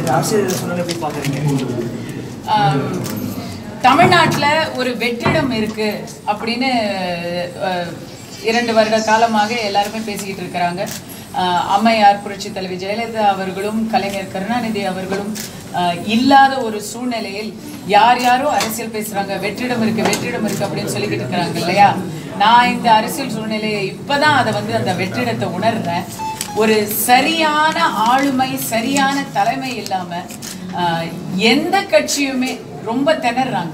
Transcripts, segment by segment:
இந்த அரசியல் சூழ்நிலை எப்படி பார்க்குறீங்க ஆம், தமிழ்நாட்டுல ஒரு வெற்றிடம் இருக்கு அப்படின்னு அஹ், இரண்டு வருட காலமாக எல்லாருமே பேசிக்கிட்டு இருக்கிறாங்க அஹ், அம்மையார் புரட்சி தலைவி ஜெயலலிதா அவர்களும் கலைஞர் கருணாநிதி அவர்களும் அஹ், இல்லாத ஒரு சூழ்நிலையில் யார் யாரோ அரசியல் பேசுறாங்க வெற்றிடம் இருக்கு வெற்றிடம் இருக்கு அப்படின்னு சொல்லிக்கிட்டு இருக்கிறாங்க இல்லையா நான் இந்த அரசியல் சூழ்நிலையை இப்பதான் அதை வந்து அந்த வெற்றிடத்தை உணர்றேன் ஒரு சரியான ஆளுமை சரியான தலைமை இல்லாம ஆஹ், எந்த கட்சியுமே ரொம்ப திணறாங்க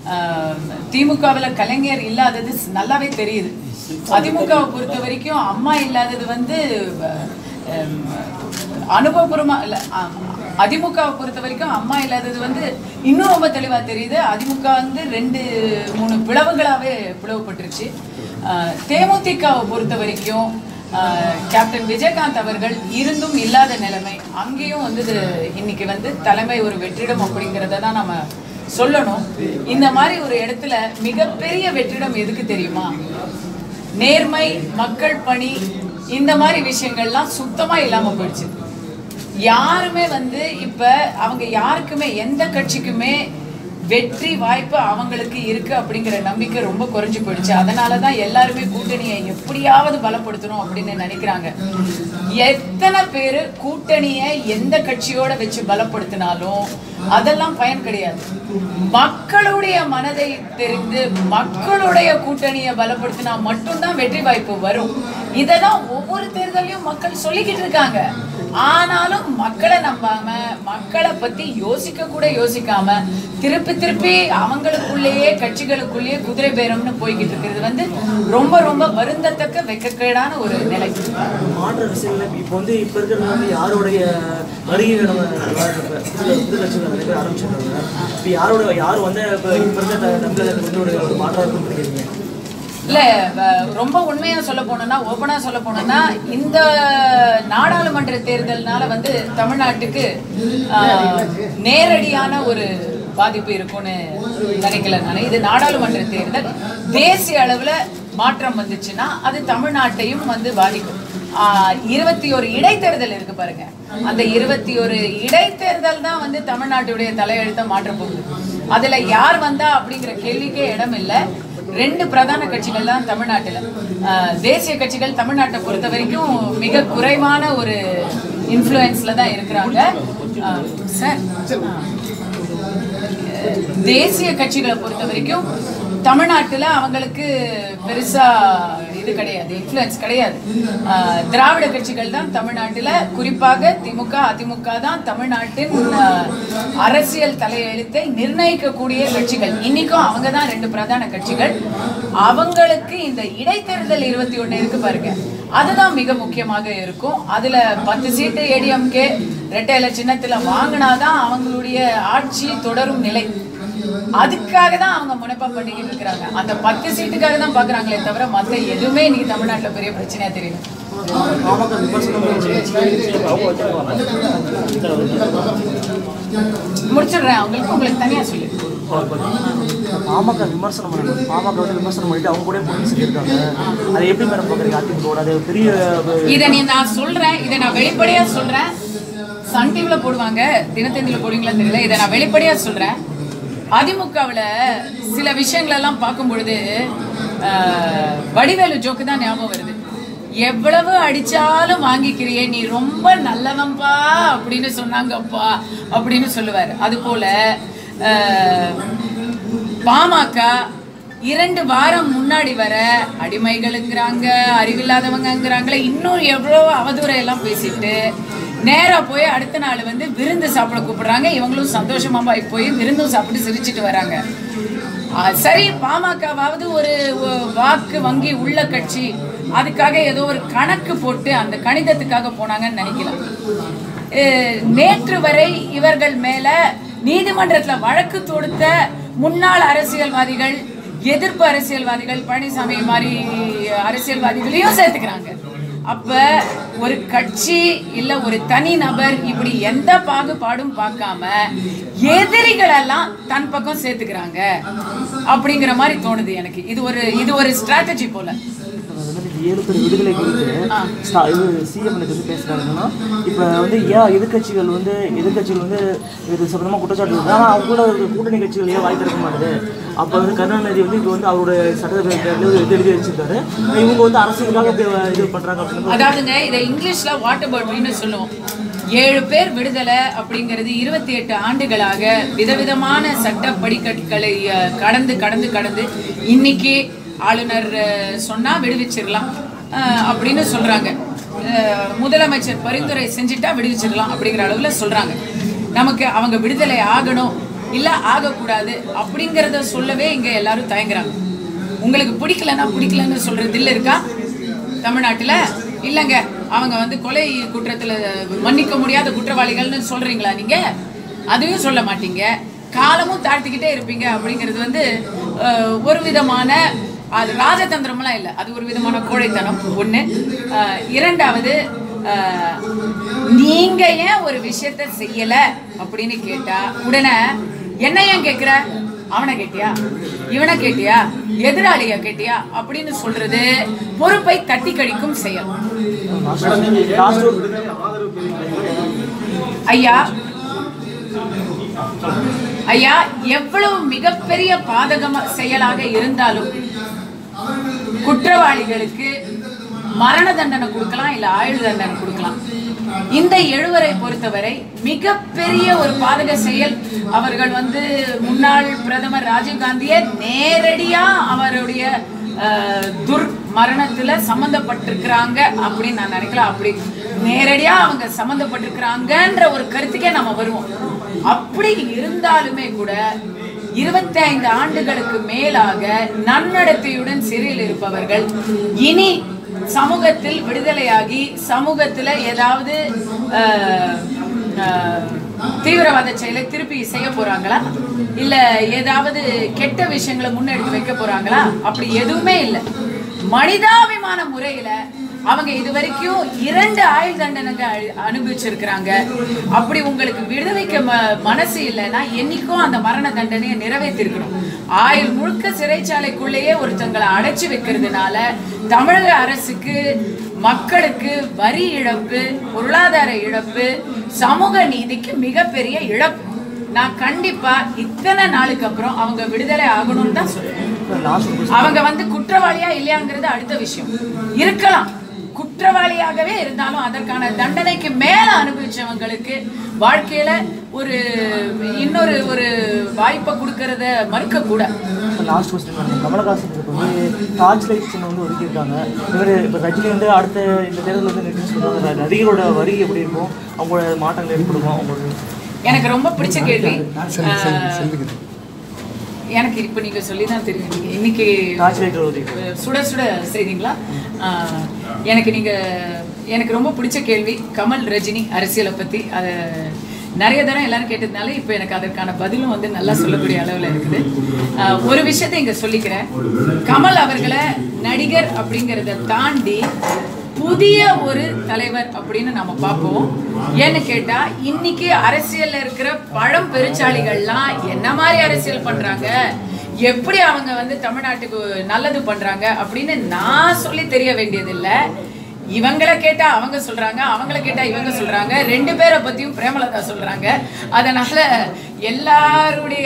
திமுகவில் கலைஞர் இல்லாதது ஸ்- நல்லாவே தெரியுது அதிமுகவை பொறுத்த வரைக்கும் அம்மா இல்லாதது வந்து ஆஹ், அனுபவபூர்வமா இல்ல ஆஹ், அதிமுகவை பொறுத்த வரைக்கும் அம்மா இல்லாதது வந்து இன்னும் ரொம்ப தெளிவா தெரியுது அதிமுக வந்து ரெண்டு மூணு பிளவுகளாவே பிளவுபட்டுருச்சு ஆஹ், தேமுதிகவை பொறுத்த வரைக்கும் ஆஹ், கேப்டன் விஜயகாந்த் அவர்கள் இருந்தும் இல்லாத நிலைமை அங்கேயும் வந்து இது இன்னைக்கு வந்து தலைமை ஒரு வெற்றிடம் அப்படிங்கிறத தான் நம்ம சொல்லணும் இந்த மாதிரி ஒரு இடத்துல மிகப்பெரிய வெற்றிடம் எதுக்கு தெரியுமா நேர்மை மக்கள் பணி இந்த மாதிரி விஷயங்கள்லாம் சுத்தமா இல்லாம போயிடுச்சு யாருமே வந்து இப்ப அவங்க யாருக்குமே எந்த கட்சிக்குமே வெற்றி வாய்ப்பு அவங்களுக்கு இருக்கு அப்படிங்கிற நம்பிக்கை ரொம்ப குறைஞ்சு போயிடுச்சு அதனால தான் எல்லாருமே கூட்டணியை எப்படியாவது பலப்படுத்தணும் அப்படின்னு நினைக்கிறாங்க எத்தனை பேர் கூட்டணியை எந்த கட்சியோட வச்சு பலப்படுத்தினாலும் அதெல்லாம் பயன் கிடையாது மக்களுடைய மனதை தெரிந்து மக்களுடைய கூட்டணியை பலப்படுத்தினா மட்டும்தான் வெற்றி வாய்ப்பு வரும் இதெல்லாம் ஒவ்வொரு தேர்தலையும் மக்கள் சொல்லிக்கிட்டு இருக்காங்க ஆனாலும் மக்களை நம்பாம மக்களை பத்தி யோசிக்க கூட யோசிக்காம திருப்பி திருப்பி அவங்களுக்குள்ளேயே கட்சிகளுக்குள்ளேயே குதிரை பேரம்னு போய்கிட்டு இருக்கிறது வந்து ரொம்ப ரொம்ப வருந்தத்தக்க வெக்கக்கேடான ஒரு நிலை மாற்று அரசியலில் இப்போ வந்து இப்போ இருக்கிறது வந்து யாருடைய வருகை நம்ம புது புது கட்சிகள் நிறைய பேர் ஆரம்பிச்சிருக்காங்க இப்போ யாரோட யார் வந்து இப்போ இப்போ இருக்க த- தமிழகத்துக்கு வந்து ஒரு ஒரு மாற்றம் இருக்குன்னு நினைக்கிறீங்க இல்ல வ- ரொம்ப உண்மையா சொல்ல போனோம்னா ஓப்பனா சொல்ல போனோம்னா இந்த நாடாளுமன்ற தேர்தல்னால வந்து தமிழ்நாட்டுக்கு ஆஹ், நேரடியான ஒரு பாதிப்பு இருக்கும்னு நினைக்கல நான் இது நாடாளுமன்ற தேர்தல் தேசிய அளவுல மாற்றம் வந்துச்சுன்னா அது தமிழ்நாட்டையும் வந்து பாதிக்கும் ஆஹ், இருபத்தி ஒரு இடைத்தேர்தல் இருக்கு பாருங்க அந்த இருபத்தி ஒரு இடைத்தேர்தல் தான் வந்து தமிழ்நாட்டுடைய தலையெழுத்தை மாற்ற போகுது அதுல யார் வந்தா அப்படிங்கிற கேள்விக்கே இடம் இல்லை ரெண்டு பிரதான கட்சிகள் தான் தமிழ்நாட்டில் தேசிய கட்சிகள் தமிழ்நாட்டை பொறுத்த வரைக்கும் மிக குறைவான ஒரு இன்ஃப்ளூயன்ஸில் தான் இருக்கிறாங்க அஹ், சார் அஹ், தேசிய கட்சிகளை பொறுத்த வரைக்கும் தமிழ்நாட்டில் அவங்களுக்கு பெருசா இது கிடையாது இன்ஃப்ளூயன்ஸ் கிடையாது ஆஹ் திராவிட கட்சிகள் தான் தமிழ்நாட்டில் குறிப்பாக திமுக அதிமுக தான் தமிழ்நாட்டின் ஆஹ், அரசியல் தலையெழுத்தை நிர்ணயிக்கக்கூடிய கட்சிகள் இன்னைக்கும் அவங்க தான் ரெண்டு பிரதான கட்சிகள் அவங்களுக்கு இந்த இடைத்தேர்தல் இருபத்தி ஒண்ணு இருக்கு பாருங்க அதுதான் மிக முக்கியமாக இருக்கும் அதுல பத்து சீட்டு ஏடிஎம்கே ரெட்டை இலை சின்னத்துல வாங்கினாதான் அவங்களுடைய ஆட்சி தொடரும் நிலை அதுக்காக தான் அவங்க முனைப்பா பண்ணிக்கிட்டு இருக்கிறாங்க அந்த பத்து சீட்டுக்காக தான் பாக்குறாங்களே தவிர மத்த எதுவுமே இன்னைக்கு தமிழ்நாட்டுல பெரிய பிரச்சனையா தெரியல பாமக விமர்சனம் முடிச்சிடுறேன் அவங்களுக்கு உங்களுக்கு தனியா சொல்லு பாமக விமர்சனம் பண்ணணும் பாமக வந்து விமர்சனம் பண்ணிட்டு அவங்க கூட போட்டி சொல்லியிருக்காங்க அதை எப்படி மேடம் பார்க்குறீங்க அதிமுக அது பெரிய இதை நீ நான் சொல்றேன் இதை நான் வெளிப்படையா சொல்றேன் சன் டிவில போடுவாங்க தினத்தந்தியில போடுவீங்களா தெரியல இதை நான் வெளிப்படையா சொல்றேன் அதிமுகவில் சில விஷயங்கள் எல்லாம் பார்க்கும் பொழுது ஆஹ், வடிவேலு ஜோக்கு தான் ஞாபகம் வருது எவ்வளவு அடிச்சாலும் வாங்கிக்கிறியே நீ ரொம்ப நல்லவன்பா அப்படின்னு சொன்னாங்கப்பா அப்படின்னு சொல்லுவார் அது போல ஆஹ், பாமக இரண்டு வாரம் முன்னாடி வர அடிமைகளுங்கிறாங்க அறிவில்லாதவங்கங்கிறாங்களே இன்னும் எவ்வளோ அவதூறை எல்லாம் பேசிட்டு நேரா போய் அடுத்த நாள் வந்து விருந்து சாப்பிட கூப்பிடுறாங்க இவங்களும் சந்தோஷமா போய் போய் விருந்தும் சாப்பிட்டு சிரிச்சிட்டு வராங்க ஆ, சரி பாமகவாவது ஒரு ஒ- வாக்கு வங்கி உள்ள கட்சி அதுக்காக ஏதோ ஒரு கணக்கு போட்டு அந்த கணிதத்துக்காக போனாங்கன்னு நினைக்கலாம் அஹ், நேற்று வரை இவர்கள் மேல நீதிமன்றத்துல வழக்கு தொடுத்த முன்னாள் அரசியல்வாதிகள் எதிர்ப்பு அரசியல்வாதிகள் பழனிசாமி மாதிரி அரசியல்வாதிகளையும் சேர்த்துக்கிறாங்க அப்ப ஒரு கட்சி இல்ல ஒரு தனி நபர் இப்படி எந்த பாகுபாடும் பார்க்காம எதிரிகள் எல்லாம் தன் பக்கம் சேர்த்துக்கிறாங்க அப்படிங்கிற மாதிரி தோணுது எனக்கு இது ஒரு இது ஒரு ஸ்ட்ராட்டஜி போல வந்து இந்த ஏழு பேர் விடுதலை குறித்து ஸ்டா- இது சிஎம் வந்து பேசுறாங்கன்னா இப்போ வந்து ஏன் எதிர்க்கட்சிகள் வந்து எதிர்க்கட்சிகள் வந்து இது சம்பந்தமாக குற்றச்சாட்டு இருக்கு ஆனால் அவங்க கூட இருக்க கூட்டணி கட்சிகள் ஏன் வாய்ப்பு இருக்க மாட்டுது அப்போ வந்து கருணாநிதி வந்து இப்போ வந்து அவரோட சட்டத்தில் இது எழுதி வச்சிருக்காரு இவங்க வந்து அரசியலுக்காக இப்படி இது பண்ணுறாங்க அப்படின்னு அதாவதுங்க இதை இங்கிலீஷ்ல வாட்டர் பாட்டில்னு சொல்லுவோம் ஏழு பேர் விடுதலை அப்படிங்கிறது இருபத்தி எட்டு ஆண்டுகளாக விதவிதமான சட்ட படிக்கட்டுகளை அஹ், கடந்து கடந்து கடந்து இன்னைக்கு ஆளுநர் அஹ், சொன்னா விடுவிச்சிடலாம் அஹ், அப்படின்னு சொல்றாங்க அஹ், முதலமைச்சர் பரிந்துரை செஞ்சுட்டா விடுவிச்சிடலாம் அப்படிங்கிற அளவுல சொல்றாங்க நமக்கு அவங்க விடுதலை ஆகணும் இல்ல ஆகக்கூடாது அப்படிங்கிறத சொல்லவே இங்க எல்லாரும் தயங்குறாங்க உங்களுக்கு பிடிக்கலன்னா பிடிக்கலன்னு சொல்ற தில் இருக்கா தமிழ்நாட்டுல இல்லைங்க அவங்க வந்து கொலை குற்றத்துல மன்னிக்க முடியாத குற்றவாளிகள்னு சொல்றீங்களா நீங்க அதையும் சொல்ல மாட்டீங்க காலமும் தாழ்த்திக்கிட்டே இருப்பீங்க அப்படிங்கிறது வந்து அஹ், ஒரு விதமான அது ராஜதந்திரம்லாம் இல்லை அது ஒரு விதமான கோழைத்தனம் ஒண்ணு அஹ், இரண்டாவது அஹ், நீங்க ஏன் ஒரு விஷயத்த செய்யல அப்படின்னு கேட்டா உடனே என்ன ஏன் கேக்குற அவனை கேட்டியா இவனை கேட்டியா எதிராளியா கேட்டியா அப்படின்னு சொல்றது பொறுப்பை தட்டி கழிக்கும் செயல் லாஸ்ட் ஐயா ஐயா எவ்வளவு மிகப்பெரிய பாதகம செயலாக இருந்தாலும் குற்றவாளிகளுக்கு மரண தண்டனை கொடுக்கலாம் இல்ல ஆயுள் தண்டனை கொடுக்கலாம் இந்த எழுவரை பொறுத்தவரை மிகப்பெரிய ஒரு பாதக செயல் அவர்கள் வந்து முன்னாள் பிரதமர் ராஜீவ் காந்தியை நேரடியா அவருடைய அஹ், துர் மரணத்துல சம்பந்தப்பட்டிருக்கிறாங்க அப்படின்னு நான் நினைக்கல அப்படி நேரடியா அவங்க சம்பந்தப்பட்டிருக்கிறாங்கன்ற ஒரு கருத்துக்கே நம்ம வருவோம் அப்படி இருந்தாலுமே கூட இருபத்தி ஐந்து ஆண்டுகளுக்கு மேலாக நன்னடத்தையுடன் சிறையில் இருப்பவர்கள் இனி சமூகத்தில் விடுதலையாகி சமூகத்துல ஏதாவது அஹ், அஹ், தீவிரவாத செயலை திருப்பி செய்ய போறாங்களா இல்ல ஏதாவது கெட்ட விஷயங்களை முன்னெடுத்து வைக்க போறாங்களா அப்படி எதுவுமே இல்லை மனிதாபிமான முறையில அவங்க இது வரைக்கும் இரண்டு ஆயுள் தண்டனைங்க அழி- அனுபவிச்சிருக்கிறாங்க அப்படி உங்களுக்கு விடுவிக்க ம- மனசு இல்லைன்னா என்னைக்கும் அந்த மரண தண்டனையை நிறைவேற்றிருக்கணும் ஆயுள் முழுக்க சிறைச்சாலைக்குள்ளேயே ஒருத்தங்களை அடைச்சு வைக்கிறதுனால தமிழக அரசுக்கு மக்களுக்கு வரி இழப்பு பொருளாதார இழப்பு சமூக நீதிக்கு மிகப்பெரிய இழப்பு நான் கண்டிப்பா இத்தனை நாளுக்கு அப்புறம் அவங்க விடுதலை ஆகணும்னு தான் சொல்லுவேன் லாஸ்ட் அவங்க வந்து குற்றவாளியா இல்லையாங்கிறது அடுத்த விஷயம் இருக்கலாம் குற்றவாளியாகவே இருந்தாலும் அதற்கான தண்டனைக்கு மேல அனுபவிச்சவங்களுக்கு வாழ்க்கையில ஒரு இன்னொரு ஒரு வாய்ப்பை கொடுக்கறத மறுக்க கூட லாஸ்ட் கொஸ்டின் கமலஹாசனுக்கு இப்போ வந்து டார்ச் லைட் சின்ன வந்து ஒதுக்கியிருக்காங்க இவர் இப்போ ரஜினி வந்து அடுத்த இந்த தேர்தல் வந்து நிற்க சொல்லுவாங்க நடிகரோட வரி எப்படி இருக்கும் அவங்களோட மாற்றங்கள் ஏற்படுமா அவங்களோட எனக்கு ரொம்ப பிடிச்ச கேள்வி அஹ், எனக்கு இப்ப நீங்க சொல்லி தான் தெரியும் நீங்க இன்னைக்கு டார்ச் லைட் ஒதுக்கி சுட சுட செய்தீங்களா ஆஹ், எனக்கு நீங்க எனக்கு ரொம்ப பிடிச்ச கேள்வி கமல் ரஜினி அரசியலை பத்தி அதை நிறைய தடவை எல்லாரும் கேட்டதுனால இப்போ எனக்கு அதற்கான பதிலும் வந்து நல்லா சொல்லக்கூடிய அளவில் இருக்குது ஆஹ், ஒரு விஷயத்தை இங்க சொல்லிக்கிறேன் கமல் அவர்களை நடிகர் அப்படிங்கிறத தாண்டி புதிய ஒரு தலைவர் அப்படின்னு நம்ம பார்ப்போம் ஏன்னு கேட்டா இன்னைக்கு அரசியல்ல இருக்கிற பழம் பெருச்சாளிகள்லாம் என்ன மாதிரி அரசியல் பண்றாங்க எப்படி அவங்க வந்து தமிழ்நாட்டுக்கு நல்லது பண்றாங்க அப்படின்னு நான் சொல்லி தெரிய வேண்டியதில்லை இவங்கள கேட்டா அவங்க சொல்றாங்க அவங்கள கேட்டா இவங்க சொல்றாங்க ரெண்டு பேரை பத்தியும் பிரேமலதா சொல்றாங்க அதனால எல்லாருடைய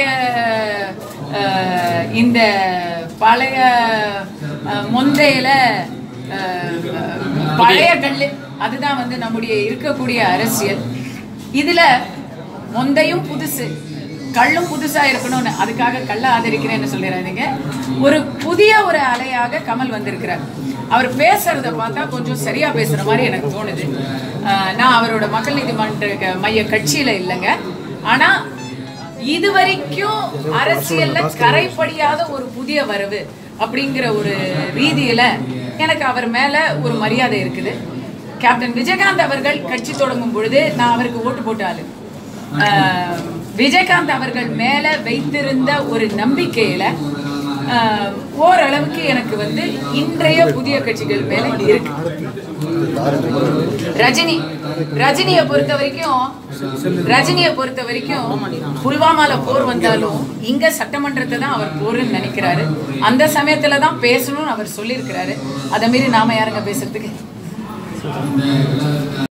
அஹ், இந்த பழைய அஹ், மொந்தையில அஹ், பழைய கல்லு அதுதான் வந்து நம்முடைய இருக்கக்கூடிய அரசியல் இதுல மொந்தையும் புதுசு கள்ளும் புதுசா இருக்கணும்னு அதுக்காக கள்ள ஆதரிக்கிறேன்னு சொல்லிடாதீங்க ஒரு புதிய ஒரு அலையாக கமல் வந்திருக்கிறார் அவர் பேசுறத பார்த்தா கொஞ்சம் சரியா பேசுற மாதிரி எனக்கு தோணுது அஹ் நான் அவரோட மக்கள் நீதிமன்ற க- மைய கட்சியில இல்லைங்க ஆனா இது வரைக்கும் அரசியல்ல கரைப்படியாத ஒரு புதிய வரவு அப்படிங்கிற ஒரு ரீதியில எனக்கு அவர் மேல ஒரு மரியாதை இருக்குது கேப்டன் விஜயகாந்த் அவர்கள் கட்சி தொடங்கும் பொழுது நான் அவருக்கு ஓட்டு போட்ட ஆளு ஆஹ் விஜயகாந்த் அவர்கள் மேல வைத்திருந்த ஒரு நம்பிக்கையில ஆஹ் ஓரளவுக்கு எனக்கு வந்து இன்றைய புதிய கட்சிகள் மேல இருக்கு ரஜினி ரஜினியை பொறுத்த வரைக்கும் ரஜினியை பொறுத்த வரைக்கும் புல்வாமால போர் வந்தாலும் இங்க சட்டமன்றத்தை தான் அவர் போருன்னு நினைக்கிறாரு அந்த சமயத்துல தான் பேசணும்னு அவர் சொல்லியிருக்கிறாரு அதை மீறி நாம யாருங்க பேசுறதுக்கு